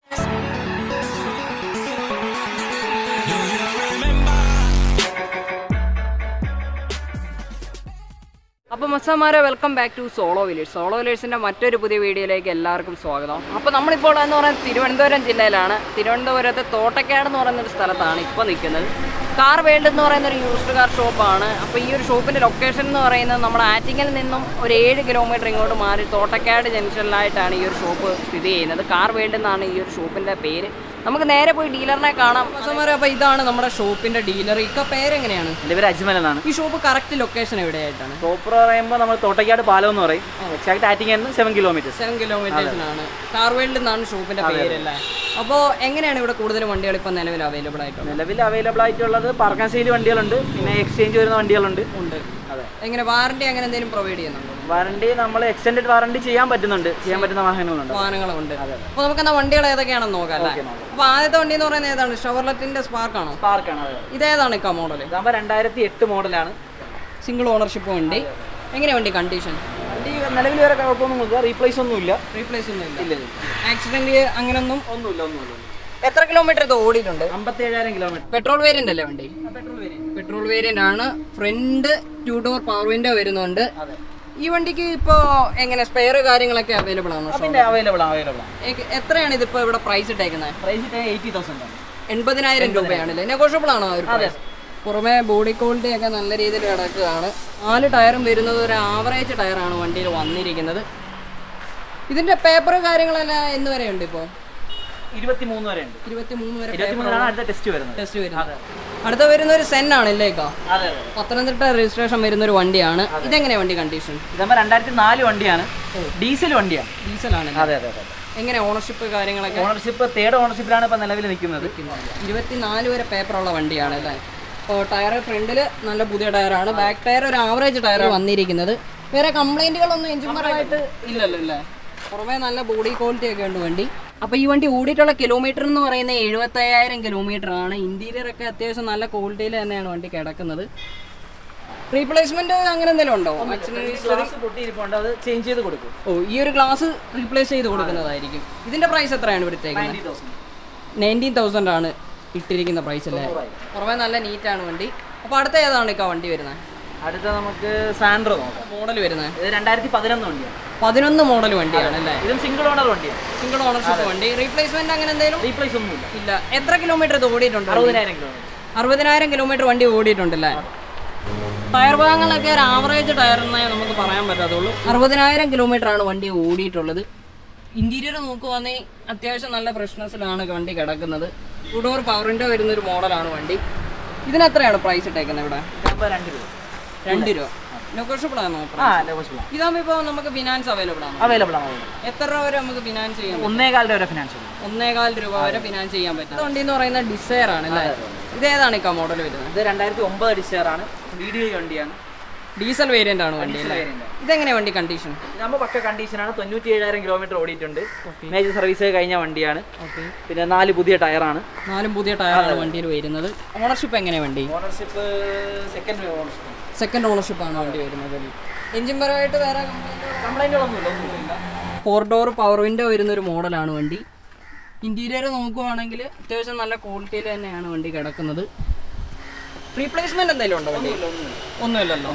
അപ്പോൾ മസ്സന്മാരെ welcome back to solo village solo വില്ലേഴ്സിൻ്റെ മറ്റൊരു പുതിയ വീഡിയോയിലേക്ക് എല്ലാവർക്കും സ്വാഗതം അപ്പോൾ നമ്മളിപ്പോൾ എന്ന് പറയുന്നത് തിരുവനന്തപുരം ജില്ലയിലാണ് തിരുവനന്തപുരത്തെ തോട്ടക്കാട് എന്ന് പറയുന്ന ഒരു സ്ഥലത്താണ് ഇപ്പോൾ നിൽക്കുന്നത് കാർ വേൾഡ് എന്ന് പറയുന്ന ഒരു യൂസ്ഡ് കാർ ഷോപ്പാണ് അപ്പോൾ ഈ ഒരു ഷോപ്പിൻ്റെ ലൊക്കേഷൻ എന്ന് പറയുന്നത് നമ്മുടെ ആറ്റിങ്ങിൽ നിന്നും ഒരു ഏഴ് കിലോമീറ്റർ ഇങ്ങോട്ട് മാറി തോട്ടക്കാട് ജംഗ്ഷനിലായിട്ടാണ് ഈ ഒരു ഷോപ്പ് സ്ഥിതി ചെയ്യുന്നത് കാർ വേൾഡ് എന്നാണ് ഈ ഒരു ഷോപ്പിൻ്റെ പേര് നമുക്ക് നേരെ പോയി ഡീലറിനെ കാണാം മസ്സന്മാരെ അപ്പോൾ ഇതാണ് നമ്മുടെ ഷോപ്പിൻ്റെ ഡീലർ ഇക്ക പേരെങ്ങനെയാണ് എൻ്റെ പേര് അജ്മൽ എന്നാണ് ഈ ഷോപ്പ് കറക്റ്റ് ലൊക്കേഷൻ എവിടെയായിട്ടാണ് പ്രോപ്പർ പറയുമ്പോൾ നമ്മൾ തോട്ടയ്ക്കാട് പാലം എന്ന് പറയും എക്സാക്ട് ആറ്റിങ്ങന്ന് സെവൻ കിലോമീറ്റേഴ്സ് സെവൻ കിലോമീറ്റേഴ്സിനാണ് കാർ വേൾഡ് എന്നാണ് ഷോപ്പിന്റെ പേരല്ലേ അപ്പോൾ എങ്ങനെയാണ് ഇവിടെ കൂടുതൽ വണ്ടികൾ ഇപ്പം നിലവിൽ അവൈലബിൾ ആയിട്ടുള്ളത് നിലവിൽ അവൈലബിൾ ആയിട്ടുള്ളത് പാർക്ക് ആൻഡ് സെയിൽ വണ്ടികളുണ്ട് പിന്നെ എക്സ്ചേഞ്ച് വരുന്ന വണ്ടികളുണ്ട് ഉണ്ട് അതെ എങ്ങനെ വാറണ്ടി അങ്ങനെ എന്തെങ്കിലും പ്രൊവൈഡ് ചെയ്യുന്നുണ്ടോ വാറണ്ടി നമ്മൾ എക്സ്റ്റൻഡ് വാറണ്ടി ചെയ്യാൻ പറ്റുന്നുണ്ട് ചെയ്യാൻ പറ്റുന്ന വാഹനങ്ങളുണ്ട് വാഹനങ്ങളുണ്ട് അപ്പോൾ നമുക്ക് എന്നാ വണ്ടികൾ ഏതൊക്കെയാണെന്ന് നോക്കാം അല്ലേ അപ്പോൾ ആദ്യത്തെ വണ്ടി എന്ന് പറയുന്നത് ഏതാണ് ഷവർലറ്റിന്റെ സ്പാർക്ക് ആണോ പാർക്കാണ് അതെ ഇതേതാണ് ഇക്ക മോഡൽ ഇതാകുമ്പോൾ രണ്ടായിരത്തി എട്ട് മോഡലാണ് സിംഗിൾ ഓണർഷിപ്പ് വണ്ടി എങ്ങനെ വണ്ടി കണ്ടീഷൻ വണ്ടി നിലവിൽ വേറെ കുഴപ്പമൊന്നുമില്ല റീപ്ലേസ് ഒന്നുമില്ല റീപ്ലേസ് ഒന്നും ഇല്ല ഇല്ല ആക്സിഡന്റ് അങ്ങനെയൊന്നും ഒന്നുമില്ല ഒന്നുമില്ല എത്ര കിലോമീറ്റർ ഇത് ഓടിയിട്ടുണ്ട് അമ്പത്തി ഏഴായിരം കിലോമീറ്റർ പെട്രോൾ വേരിയന്റ് അല്ലേ വണ്ടി പെട്രോൾ വേരിയന്റ് പെട്രോൾ വേരിയന്റ് ആണ് front two door power window വരുന്നുണ്ട് അതെ ഈ വണ്ടിക്ക് ഇപ്പോ എങ്ങനെ സ്പെയർ കാര്യങ്ങളൊക്കെ അവൈലബിൾ ആണോ പിന്നെ അവൈലബിൾ ആണ് അവൈലബിൾ ആണ് ഏക- എത്രയാണ് ഇതിപ്പോ ഇവിടെ പ്രൈസ് ഇട്ടേക്കുന്നത് പ്രൈസ് എയ്റ്റി തൗസൻഡ് ആണ് എൺപതിനായിരം രൂപയാണല്ലേ നെഗോഷ്യബിൾ ആണോ ആ ഒരു price? പുറമെ ബോഡി ക്വാളിറ്റി ഒക്കെ നല്ല രീതിയിൽ കിടക്കുകയാണ് നാല് ടയറും വരുന്നത് ഒരു ആവറേജ് ടയറാണ് വണ്ടിയിൽ വന്നിരിക്കുന്നത് ഇതിന്റെ പേപ്പർ കാര്യങ്ങളെല്ലാം എന്ന് വരെ ഉണ്ട് ഇപ്പോൾ ഇരുപത്തി മൂന്ന് വരെ ഉണ്ട് ഇരുപത്തി മൂന്ന് വരെ ഇരുപത്തി മൂന്നിലാണ് അടുത്ത ടെസ്റ്റ് വരുന്നത് ടെസ്റ്റ് വരുന്നത് അടുത്ത വരുന്ന ഒരു സെൻ ആണല്ലേക്കാ അതെ അതെ പത്തനംതിട്ട രജിസ്ട്രേഷൻ വരുന്ന ഒരു വണ്ടിയാണ് ഇതെങ്ങനെയാ വണ്ടി കണ്ടീഷൻ ഇതാകുമ്പോൾ രണ്ടായിരത്തി നാല് വണ്ടിയാണ് ഡീസൽ വണ്ടിയാണ് ഡീസൽ അതെ അതെ അതെ എങ്ങനെ ഓണർഷിപ്പ് കാര്യങ്ങളൊക്കെ ഓണർഷിപ്പ് തേർഡ് ഓണർഷിപ്പിലാണ് ഇപ്പൊ നിലവിൽ നിൽക്കുന്നത് ഇരുപത്തിനാല് വരെ പേപ്പറുള്ള വണ്ടിയാണ് അല്ലേ അപ്പോൾ ടയർ ഫ്രണ്ടിൽ നല്ല പുതിയ ടയറാണ് ബാക്ക് ടയർ ഒരു ആവറേജ് ടയർ വന്നിരിക്കുന്നത് വേറെ കംപ്ലൈന്റുകളൊന്നും എഞ്ചിൻപരമായിട്ട് ഇല്ലല്ലോ അല്ലേ പുറമേ നല്ല ബോഡി ക്വാളിറ്റി ഒക്കെ ഉണ്ട് വണ്ടി അപ്പോൾ ഈ വണ്ടി ഓടിയിട്ടുള്ള കിലോമീറ്റർ എന്ന് പറയുന്നത് എഴുപത്തയ്യായിരം കിലോമീറ്റർ ആണ് ഇന്റീരിയർ ഒക്കെ അത്യാവശ്യം നല്ല ക്വാളിറ്റിയിൽ തന്നെയാണ് വണ്ടി കിടക്കുന്നത് റീപ്ലേസ്മെന്റ് അങ്ങനെ എന്തെങ്കിലും ഉണ്ടോ ഗ്ലാസ് പൊട്ടിയിരിപ്പുണ്ട് അത് ചേഞ്ച് ചെയ്ത് കൊടുക്കും ഓ ഈ ഒരു ഗ്ലാസ് റീപ്ലേസ് ചെയ്ത് കൊടുക്കുന്നതായിരിക്കും ഇതിന്റെ പ്രൈസ് എത്രയാണ് ഇവിടുത്തേക്കുന്നത് നയൻറ്റി തൗസൻഡ് നയൻറ്റീൻ തൗസൻഡ് ആണ് ഇട്ടിരിക്കുന്ന പ്രൈസ് അല്ലേ പുറമെ നല്ല നീറ്റാണ് വണ്ടി അപ്പോൾ അടുത്ത ഏതാണ് ഇക്ക വണ്ടി വരുന്നത് അടുത്ത നമുക്ക് സാൻഡ്രോ നോക്കാം മോഡൽ വരുന്നത് ഇത് രണ്ടായിരത്തി പതിനൊന്ന് വണ്ടിയാണ് പതിനൊന്ന് മോഡൽ വണ്ടിയാണ് അല്ലേ ഇതും സിംഗിൾ ഓണർ വണ്ടിയാണ് സിംഗിൾ ഓണർഷിപ്പ് വണ്ടി റീപ്ലേസ്മെന്റ് അങ്ങനെ എന്തെങ്കിലും റീപ്ലേസ് ഒന്നുമില്ല ഇല്ല എത്ര കിലോമീറ്റർ ഇത് ഓടിയിട്ടുണ്ട് അറുപതിനായിരം കിലോമീറ്റർ അറുപതിനായിരം കിലോമീറ്റർ വണ്ടി ഓടിയിട്ടുണ്ടല്ലേ ടയർ ഭാഗങ്ങളൊക്കെ ഒരു ആവറേജ് ടയർ എന്നേ നമുക്ക് പറയാൻ പറ്റാത്തുള്ളൂ അറുപതിനായിരം കിലോമീറ്റർ ആണ് വണ്ടി ഓടിയിട്ടുള്ളത് ഇന്റീരിയർ നോക്കുവാണെങ്കിൽ അത്യാവശ്യം നല്ല ഫ്രഷ്നെസ്സിലാണ് വണ്ടി കിടക്കുന്നത് ടു ഡോർ പവറിൻ്റെ വരുന്ന ഒരു മോഡലാണ് വണ്ടി ഇതിന് എത്രയാണ് പ്രൈസ് ഇട്ടേക്കുന്നത് ഇവിടെ ഇതാകുമ്പോൾ രണ്ട് രൂപ രണ്ട് രൂപ നെഗോഷ്യബിൾ ആണോ ആ നെഗോഷ്യബിൾ ഇതാകുമ്പോൾ ഇപ്പോൾ നമുക്ക് ഫിനാൻസ് അവൈലബിൾ ആണ് അവൈലബിൾ ആണ് available. എത്ര രൂപ വരെ നമുക്ക് ഫിനാൻസ് ചെയ്യാൻ പറ്റും ഒന്നേകാലിന്റെ വരെ ഫിനാൻഷ്യൽ ഒന്നേകാൽ രൂപ വരെ ഫിനാൻസ് ചെയ്യാൻ പറ്റും വണ്ടി എന്ന് പറയുന്നത് ഡിസയർ ആണ് അല്ലേ ഇതേതാണ് ഇക്ക മോഡൽ വരുന്നത് ഇത് രണ്ടായിരത്തി ഒമ്പത് ഡിസയർ ആണ് വീഡിയോ വണ്ടിയാണ് ഡീസൽ വേരിയന്റ് ആണ് വണ്ടി അല്ലേ ഇതെങ്ങനെ വണ്ടി കണ്ടീഷൻ ഇതാകുമ്പോൾ പക്ക കണ്ടീഷനാണ് തൊണ്ണൂറ്റി ഏഴായിരം കിലോമീറ്റർ ഓടിയിട്ടുണ്ട് മേജർ സർവീസ് കഴിഞ്ഞ വണ്ടിയാണ് ഓക്കെ പിന്നെ നാല് പുതിയ ടയറാണ് നാലും പുതിയ ടയറാണ് വണ്ടിയിൽ വരുന്നത് ഓണർഷിപ്പ് എങ്ങനെ വണ്ടി ownership second ownership second ownership ആണ് വണ്ടി വരുന്നത് എഞ്ചിൻ പരമായിട്ട് വേറെ കംപ്ലൈന്റുകളൊന്നുമില്ല ഒന്നുമില്ല ഫോർ ഡോർ പവർ വിൻഡോ വരുന്ന ഒരു മോഡലാണ് വണ്ടി ഇന്റീരിയർ നോക്കുവാണെങ്കിൽ അത്യാവശ്യം നല്ല ക്വാളിറ്റിയിൽ തന്നെയാണ് വണ്ടി കിടക്കുന്നത് റീപ്ലേസ്മെന്റ് എന്തെങ്കിലും ഉണ്ടോ വണ്ടി ഒന്നുമില്ലല്ലോ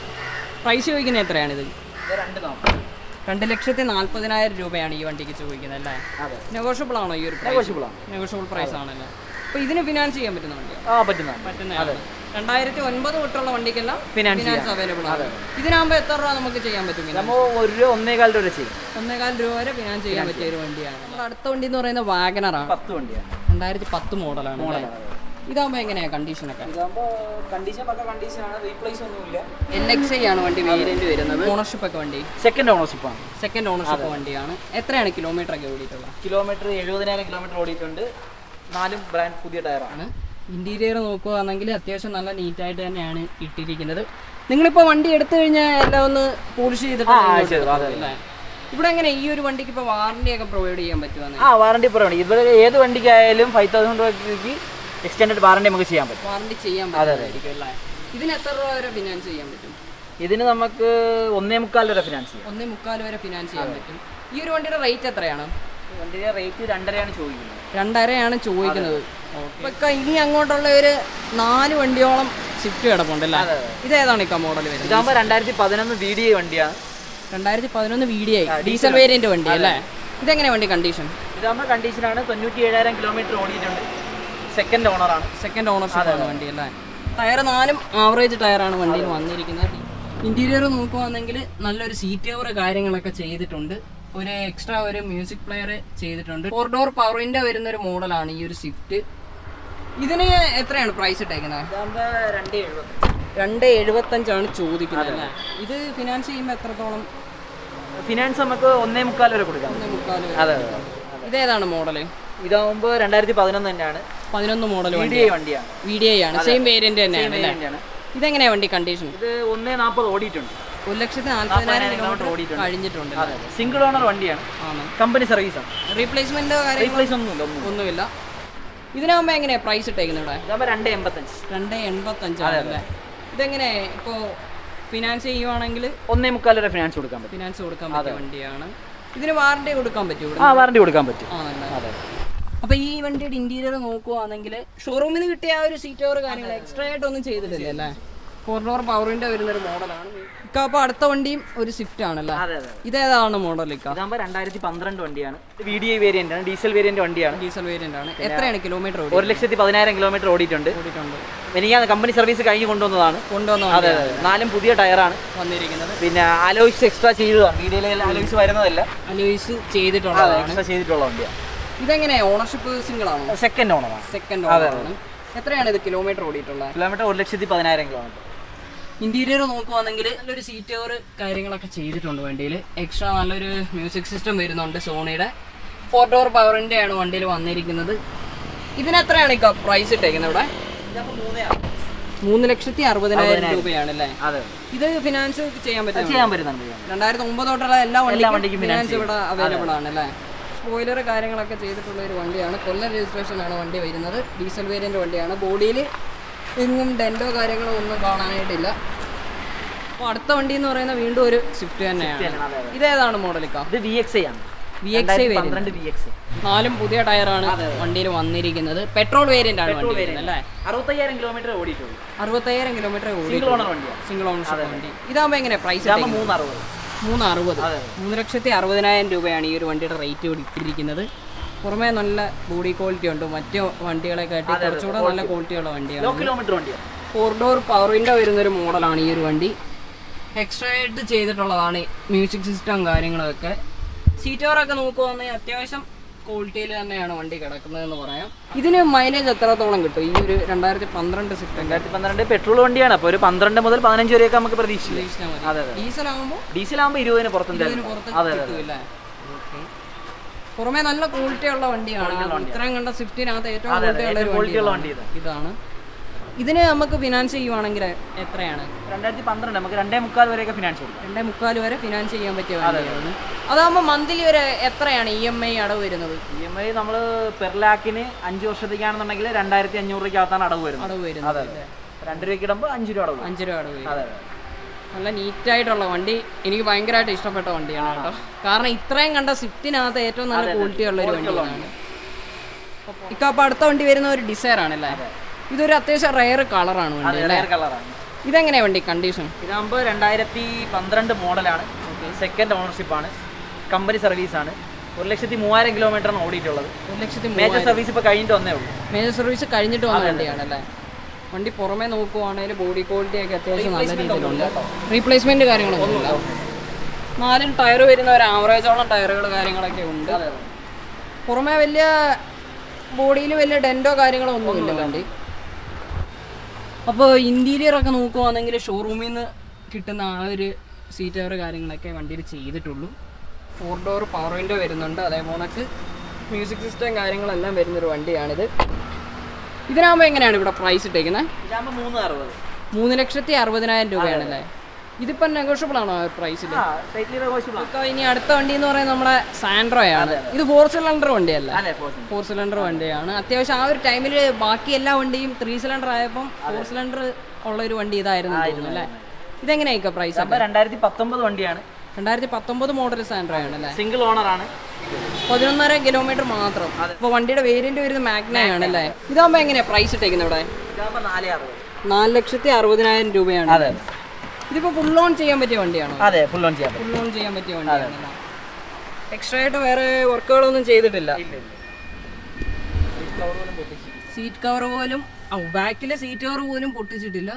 പ്രൈസ് ചോദിക്കുന്നത് എത്രയാണിത് ഇത് രണ്ട് നോക്കാം രണ്ട് ലക്ഷത്തി നാൽപ്പതിനായിരം രൂപയാണ് ഈ വണ്ടിക്ക് ചോദിക്കുന്നത് അല്ലേ അതെ നെഗോഷ്യബിൾ ആണോ ഈ ഒരു നെഗോഷ്യബിൾ ആണ് നെഗോഷ്യബിൾ പ്രൈസ് ആണല്ലേ അപ്പോൾ ഇതിന് ഫിനാൻസ് ചെയ്യാൻ പറ്റുന്ന വണ്ടിയാണ് ആ പറ്റുന്നതാണ് പറ്റുന്നതാണ് രണ്ടായിരത്തി ഒൻപത് തൊട്ടുള്ള വണ്ടിക്കെല്ലാം ഫിനാൻസ് ഫിനാൻസ് അവൈലബിൾ ആണ് ഇതിനാകുമ്പോൾ എത്ര രൂപ നമുക്ക് ചെയ്യാൻ പറ്റും finance? നമ്മൾ ഒരു രൂപ ഒന്നേകാൽ രൂപ ചെയ്യും ഒന്നേകാൽ രൂപ വരെ ഫിനാൻസ് ചെയ്യാൻ പറ്റിയ ഒരു വണ്ടിയാണ് നമ്മുടെ അടുത്ത വണ്ടി എന്ന് പറയുന്നത് വാഗനറാണ് പത്ത് വണ്ടിയാണ് രണ്ടായിരത്തി പത്ത് മോഡലാണ് ഇതാകുമ്പോൾ എങ്ങനെയാണ് കണ്ടീഷനൊക്കെ ഇതാകുമ്പോൾ കണ്ടീഷൻ പക്ക കണ്ടീഷനാണ് റീപ്ലേസ് ഒന്നുമില്ല എൽ എക്സ് ഐ ആണ് വണ്ടി വേരിയന്റ് വരുന്നത് ഓണർഷിപ്പ് ഒക്കെ വണ്ടി സെക്കൻഡ് ഓണർഷിപ്പാണ് സെക്കൻഡ് ഓണർഷിപ്പ് വണ്ടിയാണ് എത്രയാണ് കിലോമീറ്റർ ഒക്കെ ഓടിയിട്ടുള്ളത് കിലോമീറ്റർ എഴുപതിനായിരം കിലോമീറ്റർ ഓടിയിട്ടുണ്ട് നാലും ബ്രാൻഡ് പുതിയ ടയറാണ് ആണ് ഇന്റീരിയർ നോക്കുകയാണെങ്കിൽ അത്യാവശ്യം നല്ല നീറ്റായിട്ട് തന്നെയാണ് ഇട്ടിരിക്കുന്നത് നിങ്ങളിപ്പോൾ വണ്ടി എടുത്തു കഴിഞ്ഞാൽ എല്ലാം ഒന്ന് പോളിഷ് ചെയ്തിട്ട് ഇങ്ങോട്ട് ചെയ്തു, അതെ, അല്ലേ? ഇവിടെ എങ്ങനെ ഈ ഒരു വണ്ടിക്ക് ഇപ്പോൾ വാറണ്ടി ഒക്കെ പ്രൊവൈഡ് ചെയ്യാൻ പറ്റുമെന്ന് ആ വാറണ്ടി പറയുന്നത് ഇവിടെ ഏത് വണ്ടിക്കായാലും ഫൈവ് തൗസൻഡ് രൂപയ്ക്ക് എക്സ്റ്റൻഡ് വാറണ്ടി നമുക്ക് ചെയ്യാൻ പറ്റും വാറണ്ടി ചെയ്യാൻ പറ്റുമായിരിക്കും അല്ലേ ഇതിന് എത്ര രൂപ വരെ ഫിനാൻസ് ചെയ്യാൻ പറ്റും ഇതിന് നമുക്ക് ഒന്നേ മുക്കാൽ വരെ ഫിനാൻസ് ചെയ്യാം ഒന്നേ മുക്കാൽ വരെ ഫിനാൻസ് ചെയ്യാൻ പറ്റും ഈ ഒരു വണ്ടിയുടെ റേറ്റ് എത്രയാണ് വണ്ടിയുടെ റേറ്റ് രണ്ടരയാണ് ചോദിക്കുന്നത് രണ്ടരയാണ് ചോദിക്കുന്നത് അപ്പൊ ഇക്ക ഇനി അങ്ങോട്ടുള്ള ഒരു നാല് വണ്ടിയോളം സ്വിഫ്റ്റ് കിടപ്പുണ്ടല്ലേ അതെ, അതെ. ഇതേതാണ് ഇക്ക മോഡൽ വരുന്നത് ഇതാകുമ്പോൾ രണ്ടായിരത്തി പതിനൊന്ന് വി ഡി ഐ വണ്ടിയാണ് രണ്ടായിരത്തി പതിനൊന്ന് V D I diesel variant വണ്ടി അല്ലേ ഇതെങ്ങനെ വണ്ടി കണ്ടീഷൻ ഇതാകുമ്പോൾ കണ്ടീഷനാണ് തൊണ്ണൂറ്റി ഏഴായിരം കിലോമീറ്റർ ഓടിയിട്ടുണ്ട് സെക്കൻഡ് ഓണറാണ് സെക്കൻഡ് ഓണർഷിപ്പ് ആണ് വണ്ടി അല്ലേ ടയർ നാലും ആവറേജ് ടയറാണ് വണ്ടിയിൽ വന്നിരിക്കുന്നത് ഇന്റീരിയർ നോക്കുവാണെങ്കിൽ നല്ലൊരു സീറ്റ് കവർ കാര്യങ്ങളൊക്കെ ചെയ്തിട്ടുണ്ട് ഒരു എക്സ്ട്രാ ഒരു മ്യൂസിക് പ്ലെയർ ചെയ്തിട്ടുണ്ട് ഫോർ ഡോർ പവറിന്റെ വരുന്ന ഒരു മോഡലാണ് ഈ ഒരു സ്വിഫ്റ്റ് ഇതിന് എത്രയാണ് പ്രൈസ് ഇട്ടേക്കുന്നത് ഇതാകുമ്പോൾ രണ്ട് എഴുപത് രണ്ട് എഴുപത്തഞ്ചാണ് ചോദിക്കുന്നത് അല്ലേ ഇത് ഫിനാൻസ് ചെയ്യുമ്പോൾ എത്രത്തോളം ഫിനാൻസ് നമുക്ക് ഒന്നേ മുക്കാൽ വരെ കൊടുക്കാം ഒന്നേ മുക്കാല് വരെ. അതെ അതെ ഇതേതാണ് മോഡൽ ഇതാകുമ്പോൾ രണ്ടായിരത്തി പതിനൊന്ന് തന്നെയാണ് പതിനൊന്ന് മോഡൽ വി വണ്ടി ഡി ഐ വണ്ടിയാണ് വി ഡി ഐ ആണ് സെയിം വേരിയന്റ് തന്നെയാണ് അല്ലേ വണ്ടിയാണ് ഇതെങ്ങനെയാ വണ്ടി കണ്ടീഷൻ ഇത് ഒന്നേ നാൽപ്പത് ഓടിയിട്ടുണ്ട് ഒരു ലക്ഷത്തി നാല്പതിനായിരം കിലോമീറ്റർ കിലോമീറ്റർ ഓടിയിട്ടുണ്ട് കഴിഞ്ഞിട്ടുണ്ട് അതെ അതെ സിംഗിൾ ഓണർ വണ്ടിയാണ് ആണ് കമ്പനി സർവീസാണ് റീപ്ലേസ്മെന്റ് കാര്യം റീപ്ലേസ് ഒന്നുമില്ല ഒന്നും ഒന്നുമില്ല ഇതിനാകുമ്പോൾ എങ്ങനെയാ പ്രൈസ് ഇട്ടേക്കുന്നത് ഇവിടെ ഇതാകുമ്പോൾ രണ്ട് എൺപത്തഞ്ച് രണ്ട് എൺപത്തഞ്ചാണ് അല്ലേ ഇതെങ്ങനെ ഇപ്പോൾ ഫിനാൻസ് ചെയ്യുവാണെങ്കിൽ ഒന്നേ മുക്കാൽ വരെ ഫിനാൻസ് കൊടുക്കാൻ പറ്റും ഫിനാൻസ് കൊടുക്കാൻ പറ്റിയ വണ്ടിയാണ് ഇതിന് വാറണ്ടി കൊടുക്കാൻ പറ്റും ഇവിടെ ആ വാറണ്ടി കൊടുക്കാൻ പറ്റും ആണല്ലേ അതെ അപ്പൊ ഈ വണ്ടിയുടെ ഇന്റീരിയർ നോക്കുവാണെങ്കിൽ ഷോറൂമിൽ നിന്ന് കിട്ടിയ ആ ഒരു സീറ്റ് ഓവർ കാര്യങ്ങൾ എക്സ്ട്രാ ആയിട്ടൊന്നും ചെയ്തിട്ടില്ല അല്ലേ ഫോർ ഡോർ പവറിന്റെ വരുന്ന ഒരു മോഡലാണ് ഇക്ക അപ്പൊ അടുത്ത വണ്ടിയും ഒരു സ്വിഫ്റ്റ് ആണല്ലേ അതെ അതെ ഇതേതാണ് മോഡൽ ഇക്ക ഇതാകുമ്പോൾ രണ്ടായിരത്തി പന്ത്രണ്ട് വണ്ടിയാണ് വി ഡി ഐ വേരിയന്റ് ആണ് ഡീസൽ വേരിയന്റ് വണ്ടിയാണ് ഡീസൽ വേരിയന്റ് ആണ് എത്രയാണ് കിലോമീറ്റർ ഒരു ലക്ഷത്തി പതിനായിരം കിലോമീറ്റർ ഓടിയിട്ടുണ്ട് ഓടിയിട്ടുണ്ട് എനിക്കാണ് കമ്പനി സർവീസ് കഴിഞ്ഞ് കൊണ്ടുവന്നതാണ് കൊണ്ടുവന്ന അതെ അതെ നാലും പുതിയ ടയറാണ് വന്നിരിക്കുന്നത് പിന്നെ അലോയ്സ് എക്സ്ട്രാ ചെയ്തതാണ് വീഡിയോയിൽ അലോയ്സ് വരുന്നതല്ല അലോയ്സ് ചെയ്തിട്ടുള്ളതാണ് എക്സ്ട്രാ ചെയ്തിട്ടുള്ള വണ്ടിയാണ് ഇതെങ്ങനെ ഓണർഷിപ്പ് സിംഗിൾ ആണോ സെക്കൻഡ് ഓണറാണ് സെക്കൻഡ് ഓണറാണ് എത്രയാണ് ഇത് കിലോമീറ്റർ ഓടിയിട്ടുള്ളത് കിലോമീറ്റർ ഒരു ലക്ഷത്തി പതിനായിരം കിലോമീറ്റർ ഇന്റീരിയർ നോക്കുവാണെങ്കിൽ നല്ലൊരു സീറ്റ് കവർ കാര്യങ്ങളൊക്കെ ചെയ്തിട്ടുണ്ട് വണ്ടിയിൽ എക്സ്ട്രാ നല്ലൊരു മ്യൂസിക് സിസ്റ്റം വരുന്നുണ്ട് സോണിയുടെ ഫോർ ഡോർ പവറിന്റെ ആണ് വണ്ടിയിൽ വന്നിരിക്കുന്നത് ഇതിനെത്രയാണ് ഇക്ക പ്രൈസ് ഇട്ടേക്കുന്നത് ഇവിടെ മൂന്ന് ലക്ഷത്തി അറുപതിനായിരം രൂപയാണ് അല്ലേ അതെ ഇത് ഫിനാൻസ് ചെയ്യാൻ പറ്റും ചെയ്യാൻ പറ്റുന്നുണ്ട് രണ്ടായിരത്തി ഒമ്പത് തൊട്ടുള്ള എല്ലാ വണ്ടിക്കും വണ്ടിക്കും ഫിനാൻസ് ഇവിടെ അവൈലബിൾ ആണ് അല്ലേ സ്പോയിലർ കാര്യങ്ങളൊക്കെ ചെയ്തിട്ടുള്ള ഒരു വണ്ടിയാണ് കൊല്ലം രജിസ്ട്രേഷൻ ആണ് വണ്ടി വരുന്നത് ഡീസൽ വേരിയന്റ് വണ്ടിയാണ് ബോഡിയിൽ എങ്ങും ഡെൻറ്റോ കാര്യങ്ങളോ ഒന്നും കാണാനായിട്ടില്ല അപ്പോൾ അടുത്ത വണ്ടി എന്ന് പറയുന്നത് വീണ്ടും ഒരു സ്വിഫ്റ്റ് തന്നെയാണ് അതെ, അതെ. ഇതേതാണ് മോഡലിക്ക ഇത് വി എക്സ് ഐ ആണ് വി എക്സ് ഐ പന്ത്രണ്ട് വി എക്സ് നാലും പുതിയ ടയറാണ് വണ്ടിയിൽ വന്നിരിക്കുന്നത് പെട്രോൾ വേരിയന്റ് ആണ് വണ്ടി വരുന്നത് അല്ലേ അറുപത്തയ്യായിരം കിലോമീറ്റർ ഓടിയിട്ടുള്ളൂ അറുപത്തയ്യായിരം കിലോമീറ്റർ ഓടി സിംഗിൾ ഓണർ വണ്ടിയാണ് സിംഗിൾ ഓണർഷിപ്പ് വണ്ടി ഇതാകുമ്പോൾ എങ്ങനെ പ്രൈസ് ഇതാകുമ്പോൾ മൂന്ന് അറുപത് മൂന്ന് അറുപത് അതെ. മൂന്ന് ലക്ഷത്തി അറുപതിനായിരം രൂപയാണ് ഈ ഒരു വണ്ടിയുടെ റേറ്റ് ഇട്ടിരിക്കുന്നത് പുറമേ നല്ല ബോഡി ക്വാളിറ്റി ഉണ്ട് മറ്റു വണ്ടികളെ കാട്ടി കുറച്ചുകൂടെ നല്ല ക്വാളിറ്റിയുള്ള ലോ വണ്ടിയാണ് കിലോമീറ്റർ വണ്ടിയാണ് ഫോർ ഡോർ പവർ വിൻഡോ വരുന്ന ഒരു മോഡലാണ് ഈ ഒരു വണ്ടി എക്സ്ട്രാ ആയിട്ട് ചെയ്തിട്ടുള്ളതാണ് മ്യൂസിക് സിസ്റ്റം കാര്യങ്ങളൊക്കെ സീറ്റ് കവറൊക്കെ നോക്കുവാണെങ്കിൽ അത്യാവശ്യം ക്വാളിറ്റിയിൽ തന്നെയാണ് വണ്ടി കിടക്കുന്നതെന്ന് പറയാം ഇതിന് മൈലേജ് എത്രത്തോളം കിട്ടും ഈ ഒരു രണ്ടായിരത്തി പന്ത്രണ്ട് സിസ്റ്റം രണ്ടായിരത്തി പന്ത്രണ്ട് പെട്രോൾ വണ്ടിയാണ് അപ്പോൾ ഒരു പന്ത്രണ്ട് മുതൽ പതിനഞ്ച് വരെയൊക്കെ നമുക്ക് പ്രതീക്ഷിക്കാം അതെ അതെ ഡീസൽ ആകുമ്പോൾ ഡീസൽ ആകുമ്പോൾ ഇരുപതിന് പുറത്തും ഇതിന് പുറത്ത് അതെ അതെ കിട്ടൂല്ലേ? Okay. പുറമേ നല്ല ക്വാളിറ്റി ഉള്ള വണ്ടിയാണ് ഇത്രയും കണ്ട സ്വിഫ്റ്റിനകത്ത് ഏറ്റവും അതെ, ക്വാളിറ്റി ഉള്ള ഒരു quality ഉള്ള വണ്ടി വണ്ടി ഇത്. ഇതാണ് ഇതിന് നമുക്ക് ഫിനാൻസ് ചെയ്യുവാണെങ്കിൽ എത്രയാണ് രണ്ടായിരത്തി പന്ത്രണ്ട് നമുക്ക് രണ്ടേ മുക്കാൽ വരെയൊക്കെ ഫിനാൻസ് കൊടുക്കാം രണ്ടേ മുക്കാൽ വരെ ഫിനാൻസ് ചെയ്യാൻ പറ്റിയ വണ്ടിയാണ് അതാകുമ്പോൾ മന്ത്ലി ഒരു എത്രയാണ് ഇ എം ഐ അടവ് വരുന്നത് ഇ എം ഐ നമ്മൾ പെർ ലാക്കിന് അഞ്ച് വർഷത്തേക്കാണെന്നുണ്ടെങ്കിൽ രണ്ടായിരത്തി അഞ്ഞൂറ് രൂപയ്ക്കകത്താണ് അടവ് വരുന്നത് അടവ് വരുന്നത് അതെ രണ്ട് രൂപയ്ക്ക് ഇടുമ്പോൾ അഞ്ച് രൂപ അടവ് വരും. അഞ്ച് രൂപ അടവ് വരും അതെ അതെ നല്ല നീറ്റായിട്ടുള്ള വണ്ടി എനിക്ക് ഭയങ്കരമായിട്ട് ഇഷ്ടപ്പെട്ട വണ്ടിയാണ് കേട്ടോ കാരണം ഇത്രയും കണ്ട സ്വിഫ്റ്റിനകത്ത് ഏറ്റവും നല്ല ക്വാളിറ്റി ഉള്ള ഒരു വണ്ടിയാണ് ഇക്കപ്പോൾ അടുത്ത വണ്ടി വരുന്ന ഒരു ഡിസയർ ആണല്ലേ ഇതൊരു അത്യാവശ്യം റയർ കളറാണ് വണ്ടി അല്ലേ റയർ കളറാണ് ഇതെങ്ങനെയാ വണ്ടി കണ്ടീഷൻ ഇതാകുമ്പോൾ രണ്ടായിരത്തി പന്ത്രണ്ട് മോഡലാണ് സെക്കൻഡ് ഓണർഷിപ്പാണ് കമ്പനി സർവീസാണ് ഒരു ലക്ഷത്തി മൂവായിരം കിലോമീറ്ററാണ് ഓടിയിട്ടുള്ളത് ഒരു ലക്ഷത്തി മേജർ സർവീസ് ഇപ്പോൾ കഴിഞ്ഞിട്ട് വന്നേ ഉള്ളൂ മേജർ സർവീസ് കഴിഞ്ഞിട്ട് വന്ന വണ്ടിയാണല്ലേ വണ്ടി പുറമേ നോക്കുവാണെങ്കിൽ ബോഡി ക്വാളിറ്റി ഒക്കെ അത്യാവശ്യം നല്ല രീതിയിലുണ്ട് റീപ്ലേസ്മെന്റ് കാര്യങ്ങളൊന്നുമില്ല നാലും ടയർ വരുന്ന ഒരു ആവറേജോളം ടയറുകൾ കാര്യങ്ങളൊക്കെ ഉണ്ട് പുറമേ വലിയ ബോഡിയിൽ വലിയ ഡെൻറ്റോ കാര്യങ്ങളോ ഒന്നുമില്ല വണ്ടി അപ്പോൾ ഇൻറ്റീരിയർ ഒക്കെ നോക്കുവാണെങ്കിൽ ഷോറൂമിൽ നിന്ന് കിട്ടുന്ന ആ ഒരു സീറ്റ് കവർ കാര്യങ്ങളൊക്കെ വണ്ടിയിൽ ചെയ്തിട്ടുള്ളൂ ഫോർ ഡോർ പവർ വിൻഡോ വരുന്നുണ്ട് അതേപോലെ മ്യൂസിക് സിസ്റ്റം കാര്യങ്ങളെല്ലാം വരുന്നൊരു വണ്ടിയാണിത് ഇതിനാകുമ്പോൾ എങ്ങനെയാണ് ഇവിടെ പ്രൈസ് ഇട്ടേക്കുന്നത് ഇതാകുമ്പോൾ മൂന്ന് അറുപത് മൂന്ന് ലക്ഷത്തി അറുപതിനായിരം രൂപയാണല്ലേ ഇതിപ്പം നെഗോഷ്യബിൾ ആണോ പ്രൈസിൽ ആ സൈറ്റിൽ നെഗോഷ്യബിൾ ഇപ്പൊ ഇനി അടുത്ത വണ്ടി എന്ന് പറയുന്നത് നമ്മുടെ സാൻഡ്രോയാണ് ഇത് ഫോർ സിലിണ്ടർ വണ്ടിയല്ല അല്ലേ പോസിബിൾ ഫോർ സിലിണ്ടർ വണ്ടിയാണ് അത്യാവശ്യം ആ ഒരു ടൈമിൽ ബാക്കി എല്ലാ വണ്ടിയും ത്രീ സിലിണ്ടർ ആയപ്പം ഫോർ സിലിണ്ടർ ഉള്ള ഒരു വണ്ടി ഇതായിരുന്നു എന്ന് തോന്നുന്നു അല്ലേ ഇതെങ്ങനെയൊക്കെ പ്രൈസ് ഇതാകുമ്പോൾ രണ്ടായിരത്തി പത്തൊമ്പത് വണ്ടിയാണ് രണ്ടായിരത്തി പത്തൊമ്പത് മോഡൽ സാൻഡ്രോ ആണ് അല്ലേ സിംഗിൾ ഓണർ ആണ് പതിനൊന്നര കിലോമീറ്റർ മാത്രം അപ്പോൾ വണ്ടിയുടെ വേരിയന്റ് വരുന്നത് മാഗ്നയാണ് അല്ലേ ഇതാകുമ്പോൾ എങ്ങനെയാണ് പ്രൈസ് ഇട്ടേക്കുന്നത് ഇവിടെ ഇതാകുമ്പോൾ നാല് അറുപത് നാല് ലക്ഷത്തി അറുപതിനായിരം രൂപയാണ് അതെ ഇതിപ്പോൾ ഫുൾ ഓൺ ചെയ്യാൻ പറ്റിയ വണ്ടിയാണോ അതെ ഫുൾ ഓൺ ചെയ്യാൻ ഫുൾ ഓൺ ചെയ്യാൻ പറ്റിയ വണ്ടിയാണ് എക്സ്ട്രാ ആയിട്ട് വേറെ വർക്കുകളൊന്നും ചെയ്തിട്ടില്ല സീറ്റ് കവർ പോലും ബാക്കിലെ സീറ്റ് കവർ പോലും പൊട്ടിച്ചിട്ടില്ല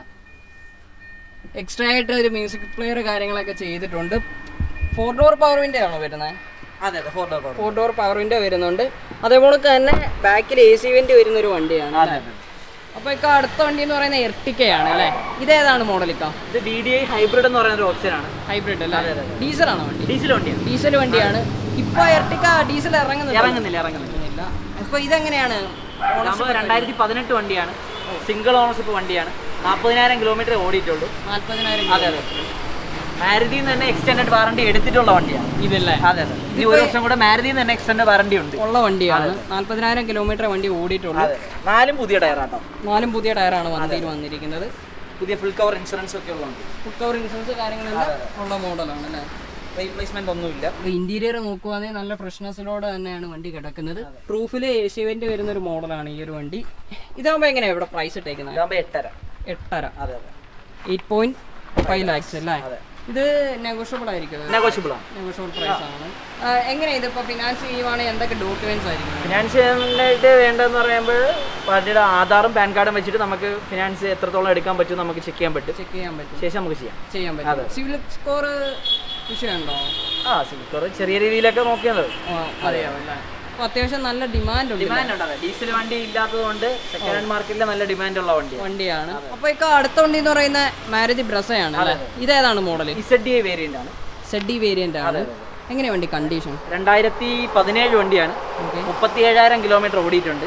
എക്സ്ട്രാ ആയിട്ട് ഒരു മ്യൂസിക് പ്ലെയർ കാര്യങ്ങളൊക്കെ ചെയ്തിട്ടുണ്ട് ഫോർ ഡോർ പവർ വിൻഡോ ആണോ വരുന്നത് അതെ അതെ four door four door power window വരുന്നുണ്ട് അതേപോലെ തന്നെ ബാക്കിൽ എ സി വെന്റ് വരുന്ന ഒരു വണ്ടിയാണ് അതെ അതെ അപ്പൊ ഇക്ക അടുത്ത വണ്ടി എന്ന് പറയുന്നത് എർട്ടിക്കയാണ് അല്ലേ ഇതേതാണ് മോഡൽ ഇക്ക ഇത് ഡി ഡി ഐ ഹൈബ്രിഡ് എന്ന് പറയുന്ന ഒരു ഓപ്ഷൻ ആണ് ഹൈബ്രിഡ് അല്ലേ ഡീസൽ ആണോ വണ്ടി ഡീസൽ വണ്ടിയാണ് ഡീസൽ വണ്ടിയാണ് ഇപ്പൊ എർട്ടിക്ക ഡീസൽ ഇറങ്ങുന്നില്ല ഇറങ്ങുന്നില്ല ഇറങ്ങുന്നില്ല അപ്പൊ ഇതെങ്ങനെയാണ് നമ്മൾ രണ്ടായിരത്തി പതിനെട്ട് വണ്ടിയാണ് സിംഗിൾ ഓണർഷിപ്പ് വണ്ടിയാണ് നാൽപ്പതിനായിരം കിലോമീറ്റർ ഓടിയിട്ടുള്ളൂ നാല്പതിനായിരം അതെ അതെ മാരുതിയിൽ നിന്ന് തന്നെ എക്സ്റ്റൻഡ് വാറണ്ടി എടുത്തിട്ടുള്ള വണ്ടിയാണ് ഇതല്ലേ അതെ അതെ ഇനി ഒരു വർഷം കൂടെ മാരുതിയിൽ നിന്ന് തന്നെ എക്സ്റ്റൻഡ് വാറണ്ടി ഉണ്ട് ഉള്ള വണ്ടിയാണ് നാല്പതിനായിരം കിലോമീറ്റർ വണ്ടി ഓടിയിട്ടുള്ളൂ അതെ നാലും പുതിയ ടയറാട്ടോ നാലും പുതിയ ടയറാണ് വണ്ടിയിൽ വന്നിരിക്കുന്നത് പുതിയ ഫുൾ കവർ ഇൻഷുറൻസ് ഒക്കെ ഉള്ള വണ്ടി ഫുൾ കവർ ഇൻഷുറൻസ് കാര്യങ്ങളെല്ലാം ഉള്ള മോഡലാണ് അല്ലേ റീപ്ലേസ്മെന്റ് ഒന്നുമില്ല ഇന്റീരിയർ നോക്കുവാണെങ്കിൽ നല്ല ഫ്രഷ്നെസ്സിലൂടെ തന്നെയാണ് വണ്ടി കിടക്കുന്നത് പ്രൂഫിൽ എ സി വെന്റ് വരുന്ന ഒരു മോഡലാണ് ഈ ഒരു വണ്ടി ഇതാകുമ്പോൾ എങ്ങനെയാണ് ഇവിടെ പ്രൈസ് ഇട്ടേക്കുന്നത് ഇതാകുമ്പോൾ എട്ടര എട്ടര അതെ അതെ എയ്റ്റ് പോയിന്റ് ഫൈവ് ലാക്സ് അല്ലേ ഇത് നെഗോഷ്യബിൾ ആയിരിക്കും നെഗോഷ്യബിൾ ആണ് നെഗോഷ്യബിൾ പ്രൈസ് ആണ് ആ, എങ്ങനെയാ ഇതിപ്പോ ഫിനാൻസ് ചെയ്യുവാണെങ്കിൽ എന്തൊക്കെ ഡോക്യുമെന്റ്സ് ആയിരിക്കും ഫിനാൻഷ്യലായിട്ട് വേണ്ടതെന്ന് പറയുമ്പോൾ പാർട്ടിയുടെ ആധാറും പാൻ കാർഡും വെച്ചിട്ട് നമുക്ക് ഫിനാൻസ് എത്രത്തോളം എടുക്കാൻ പറ്റും നമുക്ക് ചെക്ക് ചെയ്യാൻ പറ്റും ചെക്ക് ചെയ്യാൻ പറ്റും ശേഷം നമുക്ക് ചെയ്യാം ചെയ്യാൻ പറ്റും സിവിൽ സ്കോർ വിഷയമുണ്ടോ ആ സിൽക്കർ ചെറിയ രീതിയിലൊക്കെ നോക്കിയത് അറിയാമല്ലേ അപ്പൊ അത്യാവശ്യം നല്ല ഡിമാൻഡ് ഉണ്ട് ഡിമാൻഡ് ഉണ്ട് അതെ ഡീസൽ വണ്ടി ഇല്ലാത്തതുകൊണ്ട് സെക്കൻഡ് ഹാൻഡ് മാർക്കറ്റിൽ നല്ല ഡിമാൻഡ് ഉള്ള വണ്ടിയാണ് വണ്ടിയാണ് അപ്പൊ ഇപ്പൊ അടുത്ത വണ്ടി എന്ന് പറയുന്ന മാരുതി ബ്രസയാണ് അല്ലേ ഇതേതാണ് മോഡൽ ഇസഡ് ഡി വേരിയന്റ് ആണ് സെഡി വേരിയന്റ് ആണ് എങ്ങനെയാ വണ്ടി കണ്ടീഷൻ രണ്ടായിരത്തി പതിനേഴ് വണ്ടിയാണ് ഓക്കെ മുപ്പത്തി ഏഴായിരം കിലോമീറ്റർ ഓടിയിട്ടുണ്ട്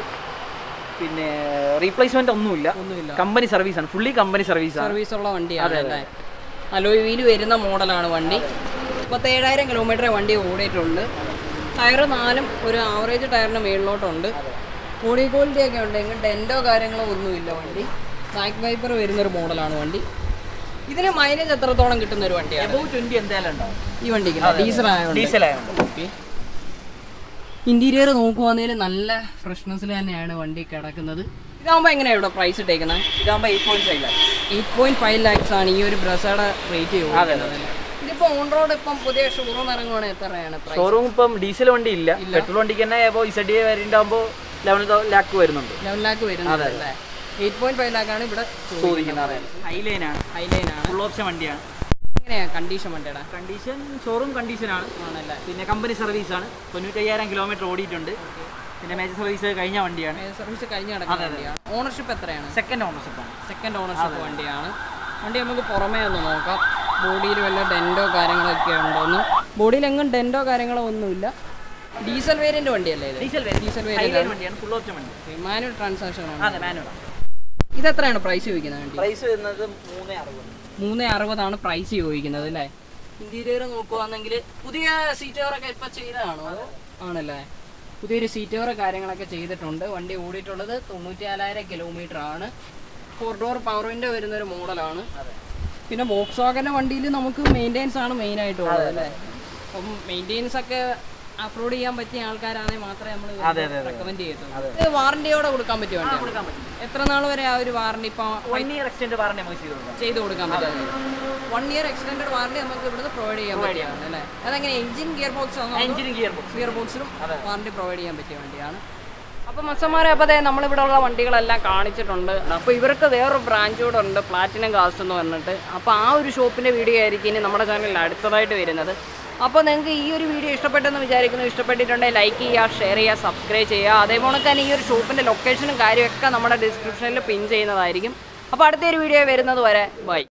പിന്നെ റീപ്ലേസ്മെന്റ് ഒന്നുമില്ല ഒന്നുമില്ല കമ്പനി സർവീസ് ആണ് ഫുള്ളി കമ്പനി സർവീസ് ആണ് സർവീസ് ഉള്ള വണ്ടിയാണ് അല്ലേ അലോയ് വീല് വരുന്ന മോഡലാണ് വണ്ടി മുപ്പത്തേഴായിരം കിലോമീറ്റർ വണ്ടി ഓടിയിട്ടുണ്ട് ടയർ നാലും ഒരു ആവറേജ് ടയറിന് മേളിലോട്ടുണ്ട് ബോഡി ക്വാളിറ്റി ഒക്കെ ഉണ്ട് എങ്കിൽ ഡെൻറ്റോ കാര്യങ്ങളോ ഒന്നുമില്ല വണ്ടി ബാക്ക് വൈപ്പർ വരുന്നൊരു മോഡലാണ് വണ്ടി ഇതിന് മൈലേജ് എത്രത്തോളം കിട്ടുന്ന ഒരു വണ്ടിയാണ് എബവ് ട്വന്റി എന്തായാലും ഉണ്ടാവും ഈ വണ്ടിക്ക് ഡീസൽ ആയതുകൊണ്ട് ഡീസൽ ആയതുകൊണ്ട് ഓക്കെ ഇന്റീരിയർ നോക്കുവാണെങ്കിൽ നല്ല ഫ്രഷ്നെസ്സിൽ തന്നെയാണ് വണ്ടി കിടക്കുന്നത് ഇതാകുമ്പോൾ എങ്ങനെയാണ് ഇവിടെ പ്രൈസ് ഇട്ടേക്കുന്നത് ഇതാകുമ്പോൾ eight point five lakhs eight point five lakhs ആണ് ഈ ഒരു ബ്രസയുടെ റേറ്റ് അതെ, ഇതിപ്പോ ഓൺ റോഡ് ഇപ്പം പുതിയ ഷോറൂം ഇറങ്ങുവാണെങ്കിൽ എത്രയാണ് പ്രൈസ് ഷോറൂം ഇപ്പം ഡീസൽ വണ്ടി ഇല്ല പെട്രോൾ വണ്ടിക്ക് തന്നെ ഇപ്പോൾ ഇസഡ് ഡി വേരിയന്റ് ആകുമ്പോൾ ലെവൻ ലാക്ക് വരുന്നുണ്ട് ലെവൻ ലാക്ക് വരുന്നത് അല്ലേ എയ്റ്റ് പോയിന്റ് ഫൈവ് ലാക്ക് ആണ് ഇവിടെ ചോദിക്കുന്നത് ഹൈലൈൻ ആണ് ഹൈലൈൻ ആണ് ഫുൾ ഓപ്ഷൻ വണ്ടിയാണ് എങ്ങനെയാ കണ്ടീഷൻ വണ്ടിയുടെ കണ്ടീഷൻ ഷോറൂം കണ്ടീഷനാണ് ആണല്ലേ പിന്നെ കമ്പനി സർവീസ് ആണ് തൊണ്ണൂറ്റയ്യായിരം കിലോമീറ്റർ ഓടിയിട്ടുണ്ട് പിന്നെ മേജർ സർവീസ് കഴിഞ്ഞ വണ്ടിയാണ് സർവീസ് കഴിഞ്ഞ് കിടക്കുന്ന വണ്ടിയാണ് ഓണർഷിപ്പ് എത്രയാണ് സെക്കൻഡ് ഓണർഷിപ്പ് ആണ് സെക്കൻഡ് ഓണർഷിപ്പ് വണ്ടിയാണ് വണ്ടി നമുക്ക് പുറമേ ഒന്ന് നോക്കാം ബോഡിയിൽ വല്ല ഡെൻറ്റോ കാര്യങ്ങളൊക്കെ ഉണ്ടോന്ന് ബോഡിയിൽ എങ്ങും ഡെൻറ്റോ കാര്യങ്ങളോ ഒന്നുമില്ല ഡീസൽ വേരിയന്റ് വണ്ടിയല്ലേ ഇത് ഡീസൽ ഡീസൽ ഹൈലൈൻ വേരിയന്റ് വണ്ടിയാണ് ഫുൾ ഓപ്ഷൻ വണ്ടി മാനുവൽ ട്രാൻസാക്ഷൻ ആണ് അതെ മാനുവൽ ഇത് എത്രയാണ് പ്രൈസ് ചോദിക്കുന്നത് വണ്ടി പ്രൈസ് വരുന്നത് മൂന്ന് അറുപത് മൂന്ന് അറുപതാണ് പ്രൈസ് ചോദിക്കുന്നത് അല്ലേ ഇന്റീരിയർ നോക്കുവാണെങ്കിൽ പുതിയ സീറ്റ് കവറൊക്കെ ഇപ്പൊ ചെയ്തതാണോ അതോ ആണല്ലേ പുതിയൊരു സീറ്റ് കവർ കാര്യങ്ങളൊക്കെ ചെയ്തിട്ടുണ്ട് വണ്ടി ഓടിയിട്ടുള്ളത് തൊണ്ണൂറ്റി നാലായിരം കിലോമീറ്റർ ആണ് ഫോർ ഡോർ പവർ വിൻഡോ വരുന്ന ഒരു മോഡലാണ് പിന്നെ ബോക്സ് വാഗന്റെ വണ്ടിയിൽ നമുക്ക് മെയിൻ്റെനൻസ് ആണ് മെയിൻ ആയിട്ട് ഉള്ളത് അല്ലേ അപ്പം മെയിൻ്റെനൻസ് ഒക്കെ അപ്ലോഡ് ചെയ്യാൻ പറ്റിയ ആൾക്കാരാണെങ്കിൽ മാത്രമേ നമ്മൾ റെക്കമെൻഡ് ചെയ്യത്തുള്ളൂ ഇത് വാറണ്ടിയോടെ കൊടുക്കാൻ പറ്റുമോ വണ്ടി കൊടുക്കാൻ പറ്റും എത്ര നാൾ വരെ ആ ഒരു വാറണ്ടി ഇപ്പൊ വൺ ഇയർ എക്സ്റ്റെൻഡ് പറഞ്ഞ് നമുക്ക് ചെയ്ത് കൊടുക്കാം ചെയ്ത് കൊടുക്കാൻ പറ്റും വൺ ഇയർ എക്സ്റ്റൻഡ് വാറണ്ടി നമുക്ക് ഇവിടുന്ന് പ്രൊവൈഡ് ചെയ്യാൻ പറ്റിയാണ് അല്ലേ അതെങ്ങനെ എഞ്ചിൻ ഗിയർ ബോക്സ് ആണോ എഞ്ചിൻ ഗിയർ ബോക്സ് ഗിയർ ബോക്സിലും വാറണ്ടി പ്രൊവൈഡ് ചെയ്യാൻ പറ്റിയ വണ്ടിയാണ് അപ്പോൾ മച്ചന്മാരെ അപ്പോൾ അതെ നമ്മളിവിടെ ഉള്ള വണ്ടികളെല്ലാം കാണിച്ചിട്ടുണ്ട് അപ്പോൾ ഇവർക്ക് വേറൊരു ബ്രാഞ്ച് കൂടെ ഉണ്ട് പ്ലാറ്റിനം കാസ്റ്റ് എന്ന് പറഞ്ഞിട്ട് അപ്പോൾ ആ ഒരു ഷോപ്പിൻ്റെ വീഡിയോ ആയിരിക്കും ഇനി നമ്മുടെ ചാനലിൽ അടുത്തതായിട്ട് വരുന്നത് അപ്പോൾ നിങ്ങൾക്ക് ഈ ഒരു വീഡിയോ ഇഷ്ടപ്പെട്ടെന്ന് വിചാരിക്കുന്നു ഇഷ്ടപ്പെട്ടിട്ടുണ്ടെങ്കിൽ ലൈക്ക് ചെയ്യുക ഷെയർ ചെയ്യുക സബ്സ്ക്രൈബ് ചെയ്യുക അതേപോലെ തന്നെ ഈ ഒരു ഷോപ്പിൻ്റെ ലൊക്കേഷനും കാര്യമൊക്കെ നമ്മുടെ ഡിസ്ക്രിപ്ഷനിൽ പിൻ ചെയ്യുന്നതായിരിക്കും അപ്പോൾ അടുത്തൊരു വീഡിയോ വരുന്നത് വരെ ബൈ